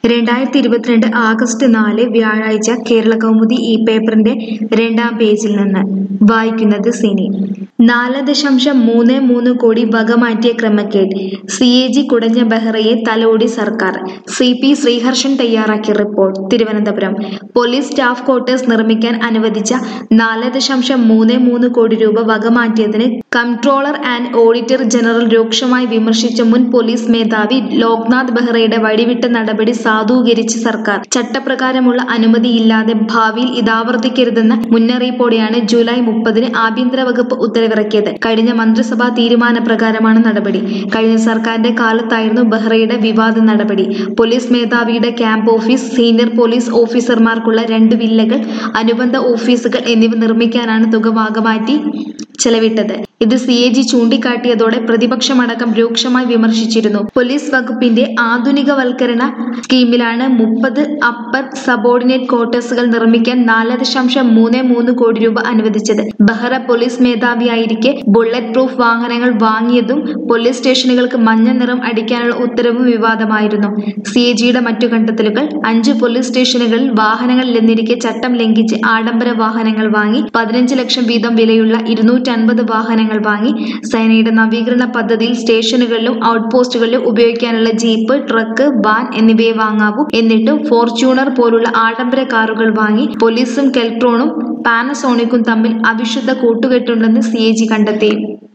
രണ്ടായിരത്തി ഇരുപത്തിരണ്ട് ആഗസ്റ്റ് നാല് വ്യാഴാഴ്ച കേരള കൗമുദി ഈ പേപ്പറിന്റെ രണ്ടാം പേജിൽ നിന്ന് വായിക്കുന്നത് സിനി നാല് ദശാംശം മൂന്ന് മൂന്ന് കോടി വകമാറ്റിയ ക്രമക്കേട് സി എ ജി കുടഞ്ഞ ബെഹ്റയെ തലോടി സർക്കാർ സി പി ശ്രീഹർഷൻ തയ്യാറാക്കിയ report Thiruvananthapuram police staff quarters നിർമ്മിക്കാൻ അനുവദിച്ച നാല് ദശാംശം മൂന്ന് മൂന്ന് കോടി രൂപ വകമാറ്റിയതിന് കംട്രോളർ ആൻഡ് ഓഡിറ്റർ ജനറൽ രൂക്ഷമായി വിമർശിച്ച മുൻ പോലീസ് മേധാവി ലോക്നാഥ് ബെഹ്റയുടെ വഴിവിട്ട നടപടി സാധൂകരിച്ച് സർക്കാർ ചട്ടപ്രകാരമുള്ള അനുമതിയില്ലാതെ ഭാവിയിൽ ഇതാവർത്തിക്കരുതെന്ന മുന്നറിയിപ്പോടെയാണ് ജൂലൈ മുപ്പതിന് ആഭ്യന്തര വകുപ്പ് ഉത്തരവിറക്കിയത് കഴിഞ്ഞ മന്ത്രിസഭാ തീരുമാനപ്രകാരമാണ് നടപടി കഴിഞ്ഞ സർക്കാരിന്റെ കാലത്തായിരുന്നു ബെഹ്റയുടെ വിവാദ നടപടി പോലീസ് മേധാവിയുടെ ക്യാമ്പ് ഓഫീസ് സീനിയർ പോലീസ് ഓഫീസർമാർക്കുള്ള രണ്ട് വില്ലകൾ അനുബന്ധ ഓഫീസുകൾ എന്നിവ നിർമ്മിക്കാനാണ് തുക വകമാറ്റി ചെലവിട്ടത് ഇത് സി എ ജി ചൂണ്ടിക്കാട്ടിയതോടെ പ്രതിപക്ഷമടക്കം രൂക്ഷമായി വിമർശിച്ചിരുന്നു പോലീസ് വകുപ്പിന്റെ ആധുനികവൽക്കരണ സ്കീമിലാണ് മുപ്പത് അപ്പർ സബോർഡിനേറ്റ് ക്വാർട്ടേഴ്സുകൾ നിർമ്മിക്കാൻ നാല് ദശാംശം മൂന്ന് മൂന്ന് കോടി രൂപ അനുവദിച്ചത് ബഹ്റ പോലീസ് മേധാവിയായിരിക്കെ ബുള്ളറ്റ് പ്രൂഫ് വാഹനങ്ങൾ വാങ്ങിയതും പോലീസ് സ്റ്റേഷനുകൾക്ക് മഞ്ഞ നിറം അടിക്കാനുള്ള ഉത്തരവും വിവാദമായിരുന്നു സി എ ജിയുടെ മറ്റു കണ്ടെത്തലുകൾ അഞ്ച് പോലീസ് സ്റ്റേഷനുകളിൽ വാഹനങ്ങളില്ലെന്നിരിക്കെ ചട്ടം ലംഘിച്ച് ആഡംബര വാഹനങ്ങൾ വാങ്ങി പതിനഞ്ച് ലക്ഷം വീതം വിലയുള്ള ഇരുന്നൂറ്റൻപത് വാഹനങ്ങൾ വാങ്ങി സേനയുടെ നവീകരണ പദ്ധതിയിൽ സ്റ്റേഷനുകളിലും ഔട്ട് പോസ്റ്റുകളിലും ഉപയോഗിക്കാനുള്ള ജീപ്പ് ട്രക്ക് വാൻ എന്നിവയെ വാങ്ങാവൂ എന്നിട്ടും ഫോർച്യൂണർ പോലുള്ള ആഡംബര കാറുകൾ വാങ്ങി പോലീസും കെൽട്രോണും പാനസോണിക്കും തമ്മിൽ അവിശുദ്ധ കൂട്ടുകെട്ടുണ്ടെന്ന് സി എ ജി കണ്ടെത്തി